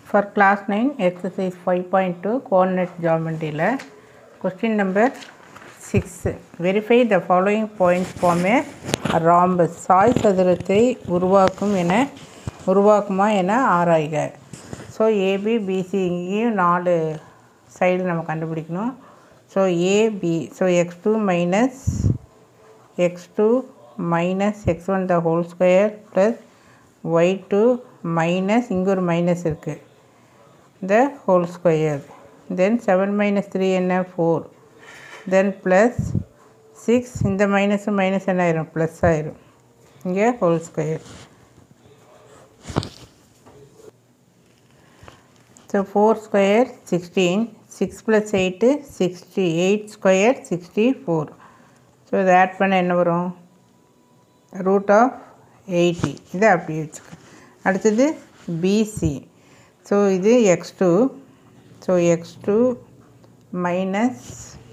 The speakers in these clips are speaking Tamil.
For class 9 exercise 5.2 coordinate geometry ல question number 6 verify the following points form a rhombus Sai சதுரத்தை உருவாக்கும் என உருவாக்குமா என ஆராய்க ஸோ ஏபி பிசி இங்கேயும் நாலு சைடு நம்ம கண்டுபிடிக்கணும் so AB so x two minus x2 minus x1 the whole square plus y2 minus இங்கே ஒரு மைனஸ் இருக்குது the whole square then 7 minus 3 என்ன 4 then plus 6 இந்த மைனஸும் மைனஸ் என்ன ஆயிரும் ப்ளஸ் ஆயிரும் இங்கே whole square so four square sixteen six plus eight sixty eight square sixty four so இதை ஆட் பண்ண என்ன வரும் ரூட் ஆஃப் எயிட்டி இதை அப்படி வச்சுக்க அடுத்தது பிசி ஸோ இது x two so x two minus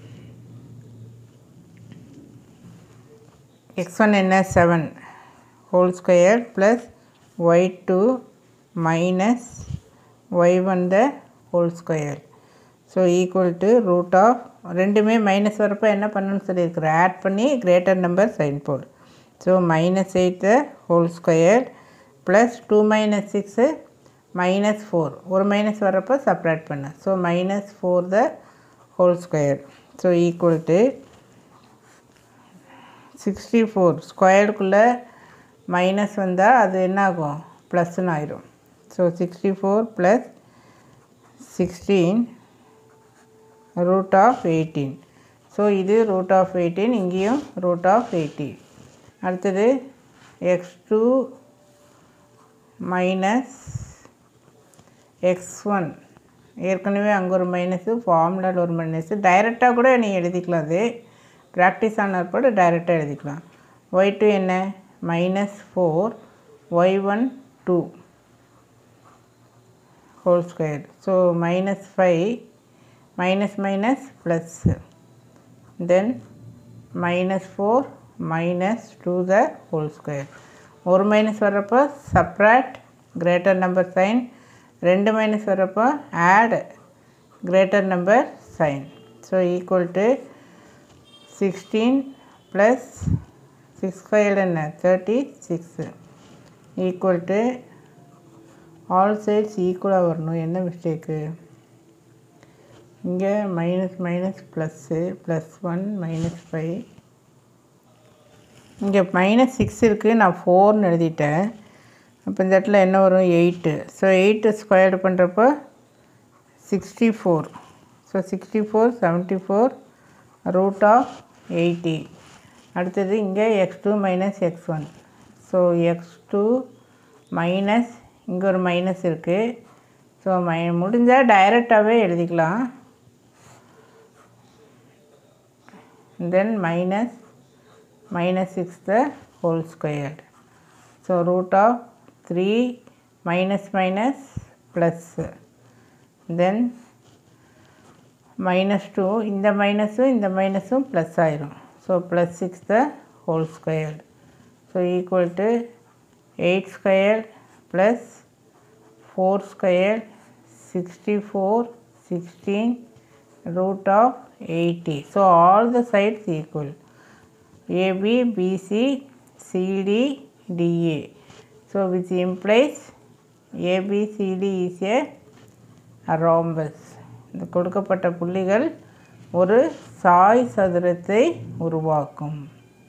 x one என்ன seven whole square plus y two minus y one the whole square so equal to root of ரெண்டுமே மைனஸ் வரப்போ என்ன பண்ணணும்னு சொல்லியிருக்கிறேன் ஆட் பண்ணி கிரேட்டர் நம்பர் சைன் போடு so minus eight the whole square plus two minus six minus four ஒரு மைனஸ் வரப்போ செப்ரேட் பண்ணு so minus four the whole square so equal to sixty four ஸ்கொயருக்குள்ளே மைனஸ் வந்தால் அது என்ன ஆகும் ப்ளஸ்ன்னு ஆயிரும் so sixty four plus sixteen root of eighteen so இது ரூட் ஆஃப் எயிட்டீன் இங்கேயும் ரூட் ஆஃப் எயிட்டி அடுத்தது x two minus x one ஏற்கனவே அங்கே ஒரு மைனஸு ஃபார்முலாவில் ஒரு மைனஸு டைரெக்டாக கூட நீ எழுதிக்கலாம் அது ப்ராக்டிஸ் ஆனப்போ டைரெக்டாக எழுதிக்கலாம் ஒய் டூ என்ன minus four y one two whole square. So minus 5 minus minus plus then minus 4 minus 2 the whole square. ஒரு மைனஸ் வர்றப்போ சப்ராக்ட் கிரேட்டர் நம்பர் சைன் ரெண்டு மைனஸ் வர்றப்போ add greater number sign so equal to sixteen plus six five என்ன thirty six equal to all sides ஈக்குவலாக வரணும் என்ன மிஸ்டேக்கு இங்கே minus minus plus plus one minus five இங்கே மைனஸ் சிக்ஸ் இருக்குது நான் ஃபோர்னு எழுதிட்டேன் அப்போ இந்த இடத்துல என்ன வரும் எயிட்டு ஸோ எயிட்டு ஸ்கொயர்டு பண்ணுறப்போ sixty four so sixty four seventy four root of eighty அடுத்தது இங்கே x two minus x one so x two minus இங்கே ஒரு மைனஸ் இருக்குது ஸோ மை முடிஞ்சால் டைரெக்டாகவே எழுதிக்கலாம் then minus minus six the whole squared so root of three minus minus plus then minus two இந்த மைனஸும் இந்த மைனஸும் ப்ளஸ் ஆயிரும் so plus six the whole squared so equal to eight square plus 4 square 64 16 root of 80 so all the sides equal AB BC CD DA so which implies ABCD is a rhombus இந்த கொடுக்கப்பட்ட புள்ளிகள் ஒரு சாய் சதுரத்தை உருவாக்கும்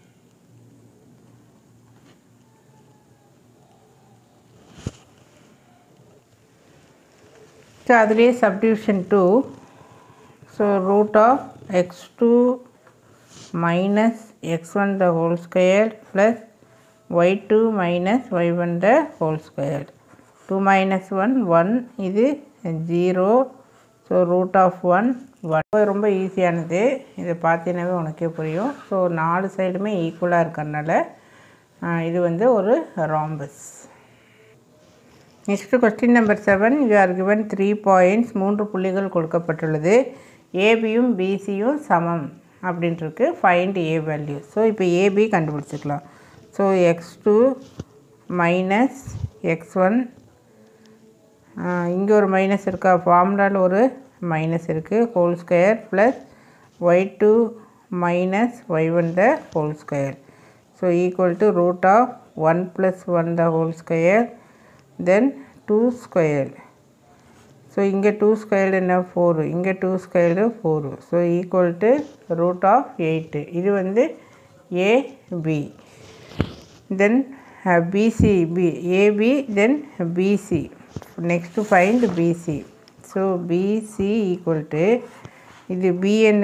ஸோ அதுலேயே subdivision two so root of x two minus x one the whole square plus y two minus y one the whole square two minus one one இது zero so root of one one ரொம்ப ஈஸியானது இதை பார்த்தீங்கன்னாவே உனக்கே புரியும் ஸோ நாலு சைடுமே ஈக்குவலாக இருக்கிறனால இது வந்து ஒரு rhombus next question number seven you are given three points மூன்று புள்ளிகள் கொடுக்கப்பட்டுள்ளது ஏபியும் பிசியும் சமம் அப்படின்ட்டுருக்கு ஃபைண்ட் ஏ வேல்யூ ஸோ இப்போ ஏபி கண்டுபிடிச்சிக்கலாம் so x two minus x one இங்கே ஒரு மைனஸ் இருக்கா ஃபார்முலாவில் ஒரு மைனஸ் இருக்குது whole square plus y two minus y one the whole square so equal to root of one plus one the whole square then two square so இங்கே டூ ஸ்கொயர்டு என்ன ஃபோரு இங்கே two squared four so equal to root of eight இது வந்து AB then BC B AB then BC next find BC so BC equal to இது பி என்ன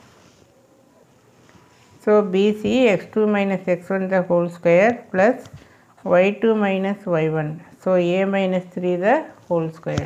so BC x two minus x one the whole square plus y two minus y one so a minus three the whole square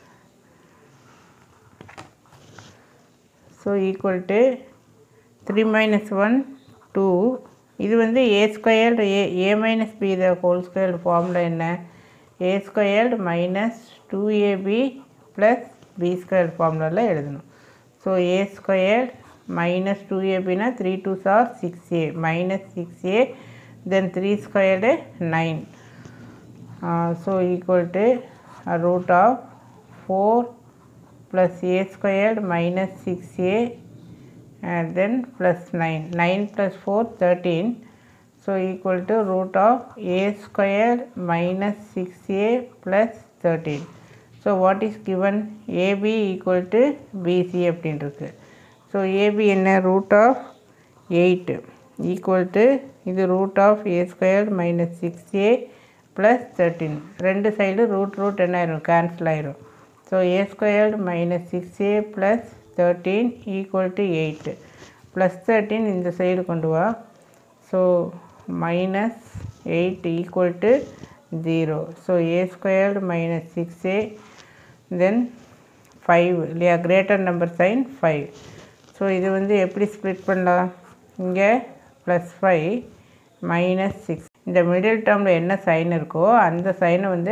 so equal to three minus one two இது வந்து a squared a a minus be the whole squared formula என்ன a squared minus two ab plus b squared ஃபார்முலாவில் எழுதணும் so a squared minus two ஏபினா த்ரீ டூ சார் six a minus six a then three squared nine so equal to root of four plus a squared minus 6a and then plus 9 9 plus 4 13 so equal to root of a squared minus 6a plus 13 so what is given ab equal to bc அப்படின்னு இருக்கு ஸோ ஏபி என்ன root of eight equal to இது root of a squared minus six a plus thirteen ரெண்டு சைடு ரூட் ரூட் என்ன ஆயிரும் கேன்சல் ஆயிரும் so a squared minus six a plus thirteen equal to eight plus thirteen இந்த சைடு கொண்டு வா so minus eight equal to zero so a squared minus six a then five இல்லையா greater number sign five so இது வந்து எப்படி ஸ்ப்ளிட் பண்ணலாம் இங்கே ப்ளஸ் ஃபைவ் மைனஸ் சிக்ஸ் இந்த மிடில் டேர்மில் என்ன சைன் இருக்கோ அந்த சைனை வந்து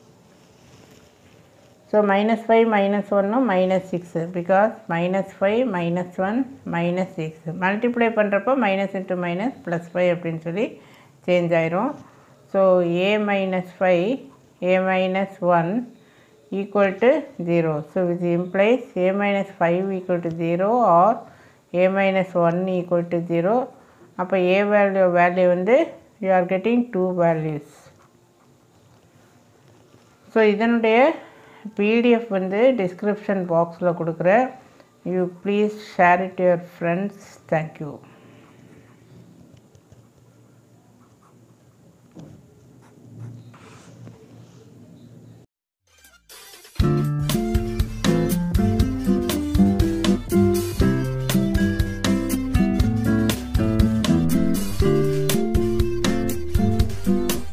ஸோ மைனஸ் ஃபைவ் மைனஸ் ஒன்னும் minus six because minus five minus one minus six multiply பண்ணுறப்போ minus into minus plus five அப்படின்னு சொல்லி சேஞ்ச் ஆயிரும் so a minus five a minus one equal to zero so which implies a minus five equal to zero or a minus one equal to zero அப்போ ஏ வேல்யூ வேல்யூ வந்து you are getting two values so இதனுடைய பிடிஎஃப் வந்து டிஸ்கிரிப்ஷன் பாக்ஸில் கொடுக்குறேன் you please share it your friends thank you